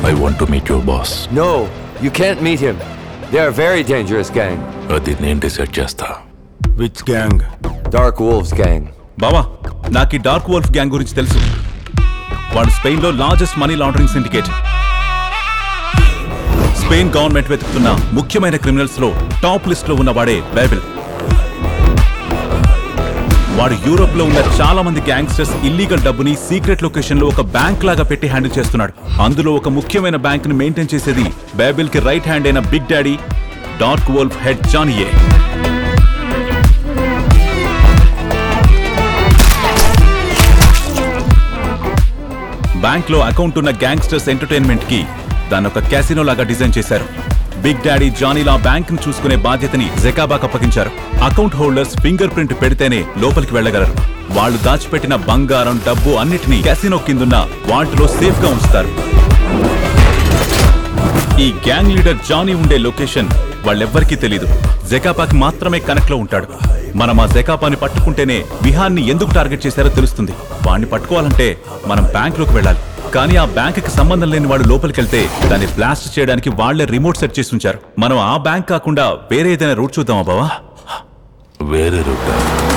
I want to meet your boss No, you can't meet him. They're a very dangerous gang. అది నేను decide చేస్తా which gang Dark Wolves gang. బావా నాకు ఈ dark wolf gang గురించి తెలుసు వాడు స్పెయిన్ లో largest money laundering syndicate Spain government వెతుకుతున్న ముఖ్యమైన క్రిమినల్స్ లో టాప్ లిస్ట్ లో ఉన్న వాడే బైబిల్ వాడు యూరోప్ లో ఉన్న చాలా మంది గ్యాంగ్స్టర్స్ ఇల్లీగల్ డబ్బుని సీక్రెట్ లొకేషన్ లో ఒక బ్యాంక్ లాగా పెట్టి హ్యాండిల్ చేస్తున్నాడు అందులో ఒక ముఖ్యమైన బ్యాంక్ ని మెయింటైన్ చేసేది బైబిల్ కి రైట్ హ్యాండ్ అయిన big daddy dark wolf head జానియే బ్యాంక్ లో అకౌంట్ ఉన్న గ్యాంగ్స్టర్స్ ఎంటర్టైన్మెంట్ కి దాన్ని ఒక క్యాసినో లాగా డిజైన్ చేశారు బిగ్ డాడీ జానీలా బ్యాంక్ ను చూసుకునే బాధ్యతని జెకాబాక్ అప్పగించారు అకౌంట్ హోల్డర్స్ ఫింగర్ ప్రింట్ పెడితేనే లోపలికి వెళ్ళగలరు వాళ్ళు దాచిపెట్టిన బంగారం డబ్బు అన్నిటినీ క్యాసినో కిందున్న వాటిలో సేఫ్ గా ఉంచుతారు ఈ గ్యాంగ్ లీడర్ జానీ ఉండే లొకేషన్ వాళ్ళెవ్వరికీ తెలీదు జెకాపాకి మాత్రమే కనెక్ట్ లో ఉంటాడు మనం ఆ జెకాపాని పట్టుకుంటేనే విహాన్ని ఎందుకు టార్గెట్ చేశారో తెలుస్తుంది వాడిని పట్టుకోవాలంటే మనం బ్యాంక్ లోకి వెళ్ళాలి కానీ ఆ బ్యాంక్ కి సంబంధం లేని వాడు లోపలికి వెళ్తే దాన్ని బ్లాస్ట్ చేయడానికి వాళ్లే రిమోట్ సెట్ చేసి ఉంచారు మనం ఆ బ్యాంక్ కాకుండా వేరే ఏదైనా రూట్ చూద్దామా బావా వేరే రూట్